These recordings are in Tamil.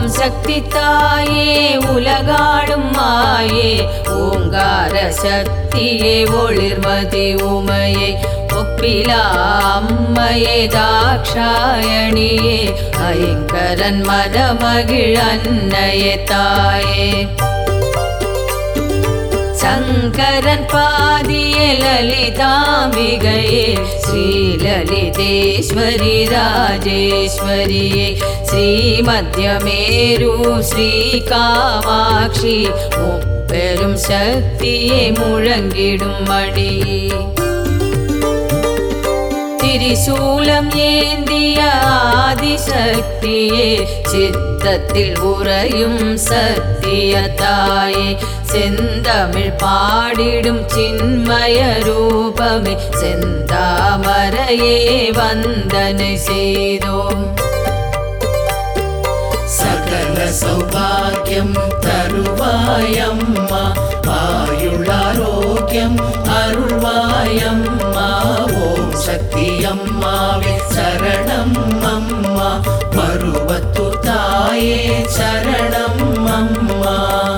சக்தி தாயே உலகாடும் மாயே ஓங்கார சக்தியே ஒளிர்மதி உமையே ஒப்பிலா அம்மையே தாக்ஷாயணியே ஐங்கரன் மதமகிழ் அன்னையே தாயே சங்கரன் பாதியே லலிதாம்பிகையே ஸ்ரீலலிதேஸ்வரி ராஜேஸ்வரியே ஸ்ரீமத்யமேரு ஸ்ரீ காமாட்சி முப்பெரும் சக்தியே முழங்கிடும் மடியே திரிசூலம் ஏந்திய ஆதிசக்தியே சித்தத்தில் உறையும் சத்திய தாயே செந்தமிழ் பாடிடும் சின்மய ரூபமே செந்தாமரையே வந்தனை செய்தோம் சகல சௌபாகியம் தருவாயம்மா ஆயுளாரோக்கியம் அருள்வாயம்மா ஓம் சக்தி அம்மாவே சரணம் அம்மா பருவத்து தாயே சரணம் அம்மா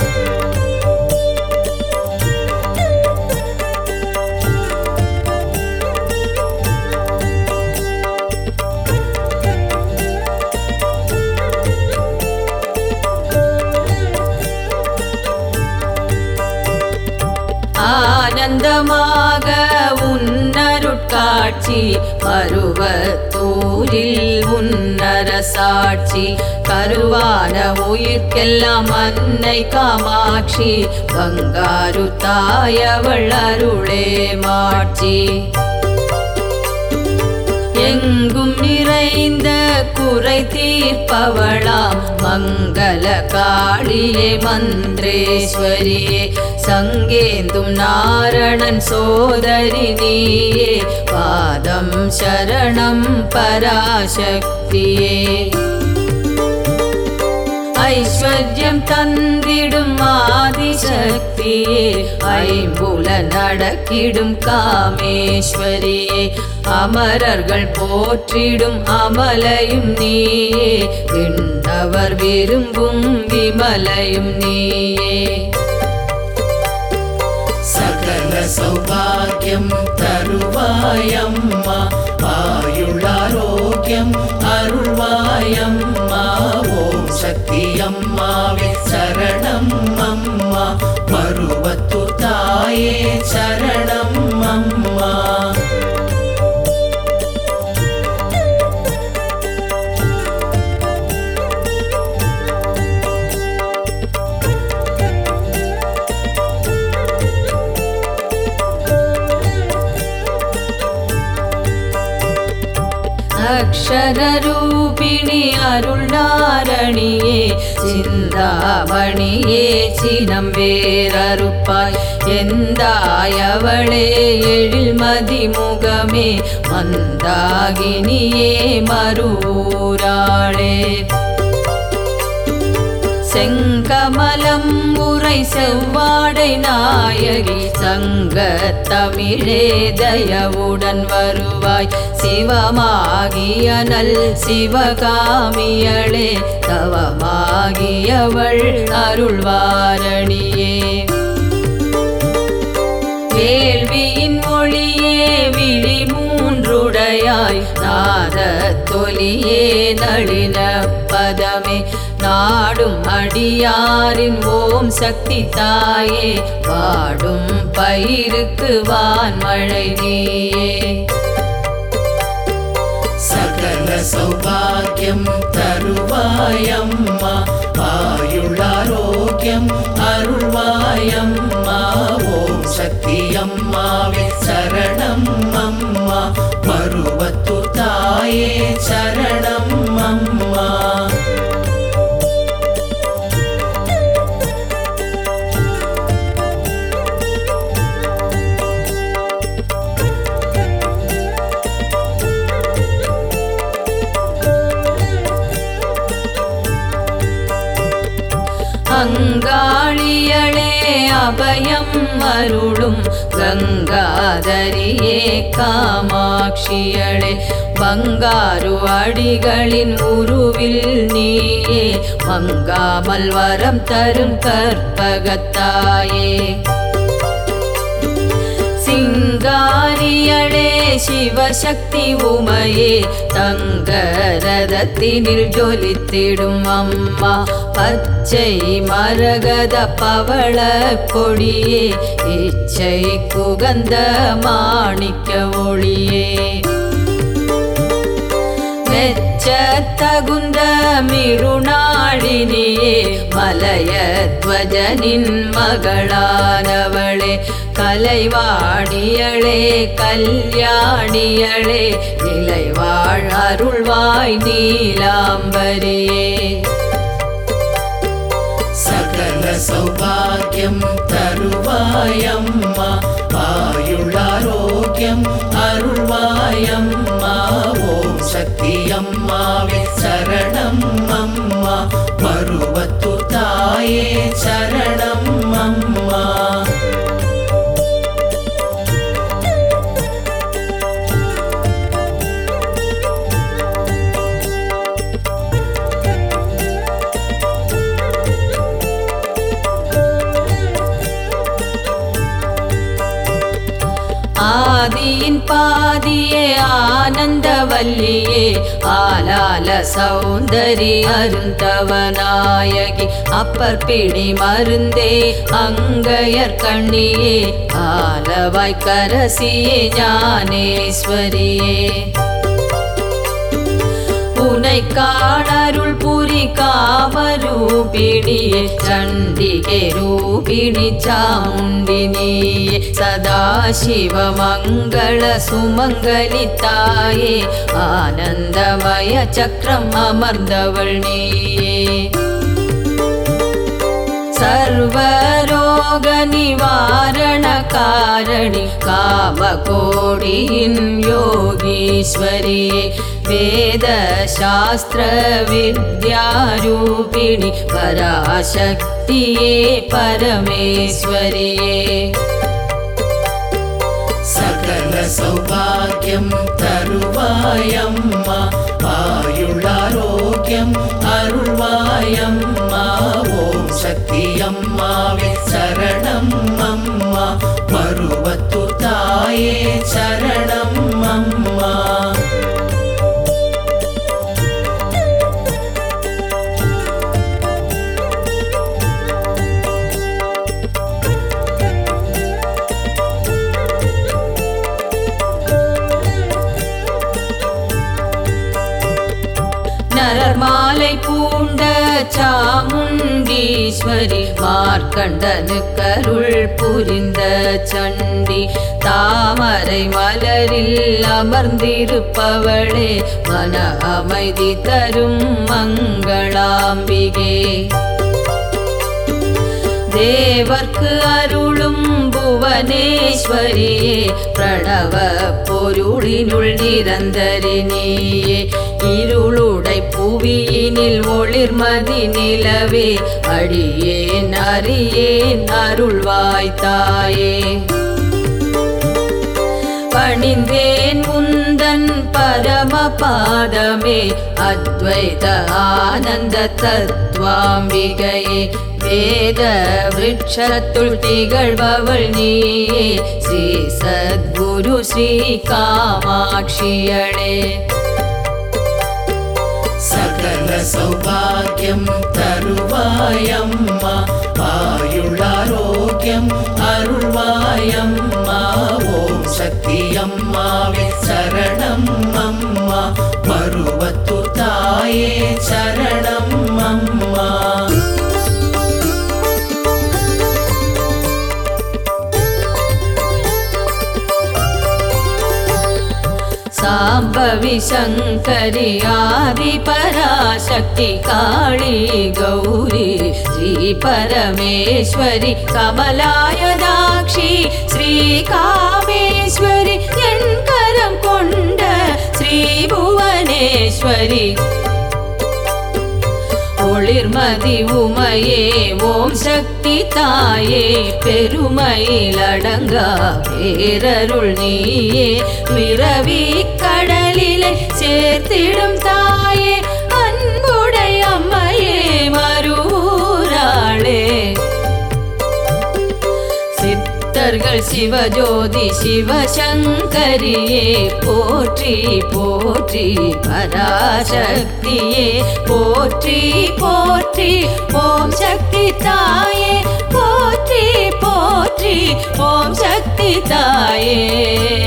ஆனந்தமாக உன்னருட்காட்சி பருவத்தூரில் உன்னர சாட்சி கருவான உயிர்க்கெல்லாம் அன்னை காமாட்சி பங்காரு தாயவள் அருளே மாட்சி எங்கும் நிறைந்த குறை தீர்ப்பவளாம் மங்கள காளியே மந்திரேஸ்வரியே சங்கேந்தும் நாரணன் சோதரி நீயே பாதம் சரணம் பராசக்தியே ஐஸ்வர்யம் தந்திடும் ஆதிசக்தியே ஐம்புல நடக்கிடும் காமேஸ்வரியே அமரர்கள் போற்றிடும் அமலையும் நீயே விண்ணவர் விரும்பும் விமலையும் நீயே சகல சௌபாகியம் தருவாயம்மா ஆயுளாரோக்கியம் அருள்வாயம்மா ஓம் சக்தி அம்மாவே சரணம் அம்மா பருவத்து தாயே சரணம் அம்மா அக்ஷரரூபிணி அருள்நாரணியே சிந்தாமணியே சினம் வேறறுப்பாய் எந்தாயவளே எழில்மதி முகமே மந்தாகினியே மரூராளே செங்கமலம் உரை செவ்வாடை நாயகி சங்க தமிழே தயவுடன் வருவாய் சிவமாகிய நல் சிவகாமியளே தவமாகியவள் அருள்வாரணியே வேள்வியின் மொழியே விழி மூன்றுடையாய் நாத தொலியே நளின பதமே நாடும் அடியாரின் ஓம் சக்தி தாயே பாடும் பயிருக்கு வான்மழை நீயே சகல சௌபாகியம் தருவாயம்மா ஆயுளாரோக்கியம் அருள்வாயம்மா ஓம் சக்தி அம்மாவே சரணம் அம்மா பருவத்து தாயே சரணம் அம்மா அங்காளியளே அபயம் அருளும் கங்காதரியே காமாட்சியளே பங்காரு அடிகளின் உருவில் நீயே மங்காமல் வரம் தரும் கற்பகத்தாயே சிங்காரியளே சிவசக்தி உமையே தங்க ரதத்தினில் ஜொலித்திடும் அம்மா பச்சை மரகத பவள கொடியே இச்சை குகந்த மாணிக்க ஒளியே மெச்ச தகுந்த மிருணாளினியே மலயத்வஜனின் மகளானவளே கலைவாணியளே கல்யாணியளே நிலைவாழ் அருள்வாய் நீலாம்பரியே சகல சௌபாகியம் தருவாயம்மா ஆயுளாரோக்கியம் அருள்வாயம்மா ஓம் சக்தி அம்மாவே சரணம் அம்மா மருவத்து தாயே சரணம் அம்மா ஆதியின் பாதியே ஆனந்தவல்லியே ஆலால சௌந்தரி அருந்தவநாயகி அப்பர் பிடி மருந்தே அங்கையர் கண்ணியே ஆலவாய் கரசியே ஞானேஸ்வரியே உனை காணருள் புரி காமரூபிணியே சண்டிகே ரூபிணி சாமுண்டினியே சதாசிவ மங்கள சுமங்கலி தாயே ஆனந்தமய சக்கரம் அமர்ந்தவள் நீயே സർവരോഗ നിവാരണ കാരണി കാമകോടിയിൻ യോഗീശ്വരിയെ വേദശാസ്ത്ര വിദ്യാരൂപിണി പരാശക്തിയെ പരമേശ്വരിയെ சகல சௌபாகியம் தருவாயம்மா ஆயுளாரோக்கியம் அருள்வாயம்மா ஓம் சக்தி அம்மாவே சரணம் அம்மா மருவத்து தாயே சரணம் அம்மா நரர் மாலை பூண்ட சாமுண்டீஸ்வரி மார்க்கண்டனு கருள் புரிந்த சண்டி தாமரை மலரில் அமர்ந்திருப்பவளே மன அமைதி தரும் மங்களாம்பிகே தேவர்க்கு அருளும் புவனேஸ்வரியே பிரணவ பொருளினுள் நிரந்தரினியே இருளுடை புவியினில் ஒளிர்மதி நிலவே அடியேன் அறியேன் அருள்வாய் தாயே பணிந்தேன் உந்தன் பரம பாதமே அத்வைத ஆனந்த தத்வாம்பிகையே வேத விருட்சத்துள் திகழ்பவள் நீயே ஸ்ரீ சத்குரு ஸ்ரீ காமாட்சியளே சகல சௌபாகியம் தருவாயம்மா ஆயுளாரோக்கியம் அருள்வாயம்மா ஓம் சக்தி அம்மாவே சரணம் அம்மா மருவத்து தாயே சரணம் அம்மா சாம்பவி சங்கரி ஆதி பராசக்தி காளி கௌரி ஸ்ரீ பரமேஸ்வரி கமலாயதாட்சி ஸ்ரீ காமேஸ்வரி என் கரம் கொண்ட ஸ்ரீ புவனேஸ்வரி ஒளிர்மதி உமையே ஓம் சக்தி தாயே பெருமையிலடங்கா பேரருள் நீயே பிறவி கடலிலே சேர்த்திடும் தாயே அன்புடை அம்மையே மறுவூராளே சித்தர்கள் சிவஜோதி சிவசங்கரியே போற்றி போற்றி பராசக்தியே போற்றி போற்றி ஓம் சக்தி தாயே போற்றி போற்றி ஓம் சக்தி தாயே